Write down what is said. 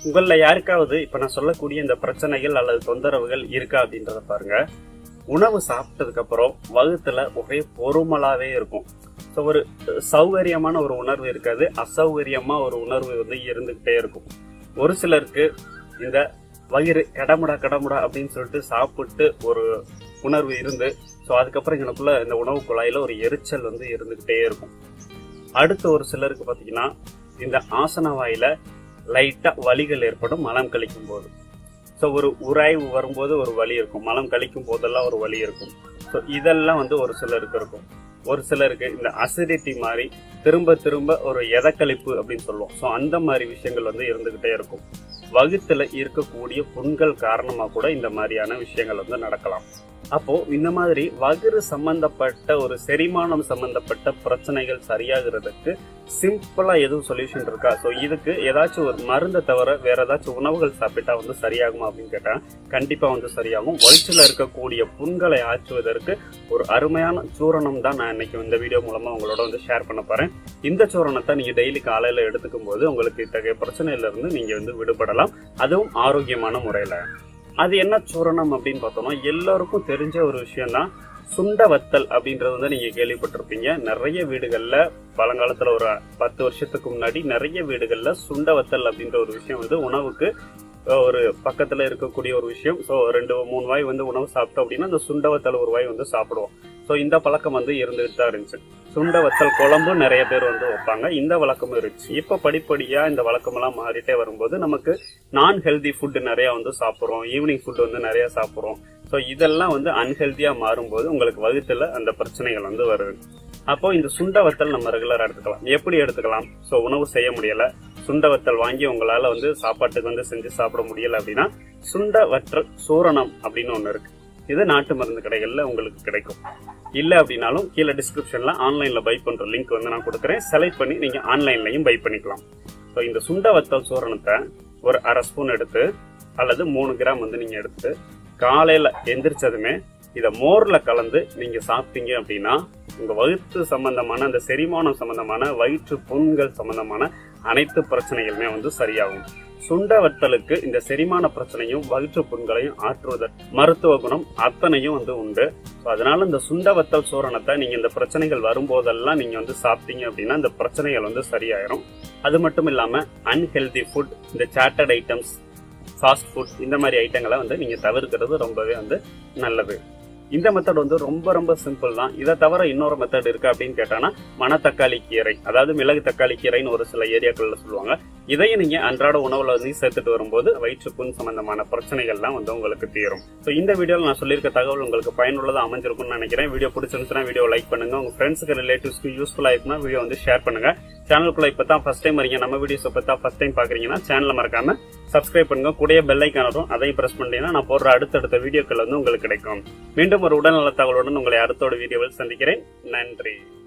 உங்கள யாருக்காவது இப்ப நான் சொல்லக்கூடிய இந்த பிரச்சனைகள் அல்லது தொந்தரவுகள் இருக்கா அப்படின்றத பாருங்க உணவு சாப்பிட்டதுக்கு அப்புறம் வகுத்துல ஒரே பொறுமலாவே இருக்கும் ஸோ ஒரு சௌகரியமான ஒரு உணர்வு இருக்காது அசௌகரியமா ஒரு உணர்வு வந்து இருந்துகிட்டே இருக்கும் ஒரு சிலருக்கு இந்த வயிறு கடமுடா கடமுடா அப்படின்னு சொல்லிட்டு சாப்பிட்டு ஒரு உணர்வு இருந்து ஸோ அதுக்கப்புறம் எனக்குள்ள இந்த உணவு குழாயில ஒரு எரிச்சல் வந்து இருந்துகிட்டே இருக்கும் அடுத்து ஒரு சிலருக்கு பார்த்தீங்கன்னா இந்த ஆசன வாயில லைட்டா வலிகள் ஏற்படும் மலம் கழிக்கும் போது ஸோ ஒரு உராய்வு வரும்போது ஒரு வலி இருக்கும் மலம் கழிக்கும் போதெல்லாம் ஒரு வலி இருக்கும் ஸோ இதெல்லாம் வந்து ஒரு சிலருக்கு இருக்கும் ஒரு சிலருக்கு இந்த அசிடிட்டி மாதிரி திரும்ப திரும்ப ஒரு எதக்களிப்பு அப்படின்னு சொல்லுவோம் ஸோ அந்த மாதிரி விஷயங்கள் வந்து இருந்துகிட்டே இருக்கும் வகுத்துல இருக்கக்கூடிய புண்கள் காரணமா கூட இந்த மாதிரியான விஷயங்கள் வந்து நடக்கலாம் அப்போ இந்த மாதிரி வகுறு சம்பந்தப்பட்ட ஒரு செரிமானம் சம்பந்தப்பட்ட பிரச்சனைகள் சரியாகிறதுக்கு சிம்பிளா எதுவும் சொல்யூஷன் இருக்கா ஸோ இதுக்கு ஏதாச்சும் ஒரு மருந்தை தவிர வேற ஏதாச்சும் உணவுகள் சாப்பிட்டா வந்து சரியாகுமா அப்படின்னு கேட்டா கண்டிப்பா வந்து சரியாகும் வயிற்றுல இருக்கக்கூடிய புண்களை ஆற்றுவதற்கு ஒரு அருமையான சூரணம் தான் நான் இன்னைக்கு இந்த வீடியோ மூலமா உங்களோட வந்து ஷேர் பண்ண போறேன் இந்த சூரணத்தை நீங்க டெய்லி காலையில எடுத்துக்கும் போது உங்களுக்கு இத்தகைய பிரச்சனையில இருந்து நீங்க வந்து விடுபடலாம் அதுவும் ஆரோக்கியமான முறையில அது என்ன சூரணம் அப்படின்னு பார்த்தோம்னா எல்லாருக்கும் தெரிஞ்ச ஒரு விஷயம் தான் சுண்ட வத்தல் அப்படின்றது வந்து நீங்க கேள்விப்பட்டிருப்பீங்க நிறைய வீடுகள்ல பழங்காலத்துல ஒரு பத்து வருஷத்துக்கு முன்னாடி நிறைய வீடுகள்ல சுண்ட வத்தல் அப்படின்ற ஒரு விஷயம் வந்து உணவுக்கு ஒரு பக்கத்துல இருக்கக்கூடிய ஒரு விஷயம் ஸோ ரெண்டு மூணு வாய் வந்து உணவு சாப்பிட்டோம் அப்படின்னா அந்த சுண்ட வத்தல் ஒரு வாய் வந்து சாப்பிடுவோம் ஸோ இந்த பழக்கம் வந்து இருந்துகிட்டு தான் இருந்துச்சு சுண்ட வத்தல் குழம்பு நிறைய பேர் வந்து வைப்பாங்க இந்த வழக்கமும் இருந்துச்சு இப்போ படிப்படியா இந்த வழக்கமெல்லாம் மாறிட்டே வரும்போது நமக்கு நான் ஹெல்தி ஃபுட் நிறைய வந்து சாப்பிட்றோம் ஈவினிங் ஃபுட் வந்து நிறைய சாப்பிட்றோம் ஸோ இதெல்லாம் வந்து அன்ஹெல்தியா மாறும்போது உங்களுக்கு வகுத்துல அந்த பிரச்சனைகள் வந்து வருது அப்போ இந்த சுண்ட வத்தல் நம்ம ரெகுலரா எடுத்துக்கலாம் எப்படி எடுத்துக்கலாம் ஸோ உணவு செய்ய முடியல சுண்ட வத்தல் வாங்கி உங்களால வந்து சாப்பாட்டுக்கு வந்து செஞ்சு சாப்பிட முடியல அப்படின்னா சுண்ட வற்றல் சூரணம் அப்படின்னு ஒண்ணு இருக்கு இது நாட்டு மருந்து கடைகள்ல உங்களுக்கு கிடைக்கும் இல்ல அப்படின்னாலும் கீழே டிஸ்கிரிப்ஷன்ல ஆன்லைன்ல பை பண்ற லிங்க் வந்து நான் கொடுக்குறேன் செலக்ட் பண்ணி நீங்க ஆன்லைன்லயும் பை பண்ணிக்கலாம் ஸோ இந்த சுண்ட வத்தல் சூரணத்தை ஒரு அரை ஸ்பூன் எடுத்து அல்லது மூணு கிராம் வந்து நீங்க எடுத்து காலையில எந்திரிச்சதுமே இத மோர்ல கலந்து நீங்க சாப்பிட்டீங்க அப்படின்னா உங்க வயிற்று சம்பந்தமான அந்த செரிமானம் சம்பந்தமான வயிற்று புண்கள் சம்பந்தமான அனைத்து பிரச்சனைகளுமே வந்து சரியாகும் சுண்ட வத்தலுக்கு இந்த செரிமான பிரச்சனையும் வயிற்று புண்களையும் ஆற்றுவதற்கு மருத்துவ குணம் அத்தனையும் வந்து உண்டு ஸோ அதனால இந்த சுண்ட வத்தல் சூரணத்தை நீங்க இந்த பிரச்சனைகள் வரும்போதெல்லாம் நீங்க வந்து சாப்பிட்டீங்க அப்படின்னா இந்த பிரச்சனைகள் வந்து சரியாயிரும் அது மட்டும் இல்லாம அன்ஹெல்தி ஃபுட் இந்த சாட்டட் ஐட்டம்ஸ் ஃபாஸ்ட் ஃபுட் இந்த மாதிரி ஐட்டங்களை வந்து நீங்க தவிர்க்கிறது ரொம்பவே வந்து நல்லது இந்த மெத்தட் வந்து ரொம்ப ரொம்ப சிம்பிள் தான் இதை தவிர இன்னொரு மெத்தட் இருக்கு அப்படின்னு கேட்டானா மணத்தக்காளி கீரை அதாவது மிளகு தக்காளி கீரைன்னு ஒரு சில ஏரியாக்கள்ல சொல்லுவாங்க இதையும் நீங்க அன்றாட உணவுல வந்து சேர்த்துட்டு வரும்போது வயிற்றுப்புண் சம்பந்தமான பிரச்சனைகள்லாம் வந்து உங்களுக்கு தீரும் ஸோ இந்த வீடியோவில் நான் சொல்லியிருக்க தகவல் உங்களுக்கு பயனுள்ளதா அமைஞ்சிருக்கும்னு நினைக்கிறேன் வீடியோ பிடிச்சிருந்துச்சுன்னா வீடியோ லைக் பண்ணுங்க உங்க ஃப்ரெண்ட்ஸுக்கு ரிலேட்டிவ்ஸ்க்கு யூஸ்ஃபுல்லா இருக்குன்னா வீடியோ வந்து ஷேர் பண்ணுங்க சேனலுக்குள்ள இப்போ தான் ஃபர்ஸ்ட் டைம் வரீங்க நம்ம வீடியோஸ் இப்போ தான் ஃபர்ஸ்ட் டைம் பாக்குறீங்கன்னா சேனலை மறக்காம சப்ஸ்கிரைப் பண்ணுங்க கூடிய பெல் ஐக்கான் வரும் அதையும் பிரஸ் பண்ணிட்டீங்கன்னா நான் போடுற அடுத்தடுத்த வீடியோக்கள் வந்து உங்களுக்கு கிடைக்கும் மீண்டும் ஒரு உடல்நல தகவலுடன் உங்களை அடுத்தோட வீடியோவில் சந்திக்கிறேன் நன்றி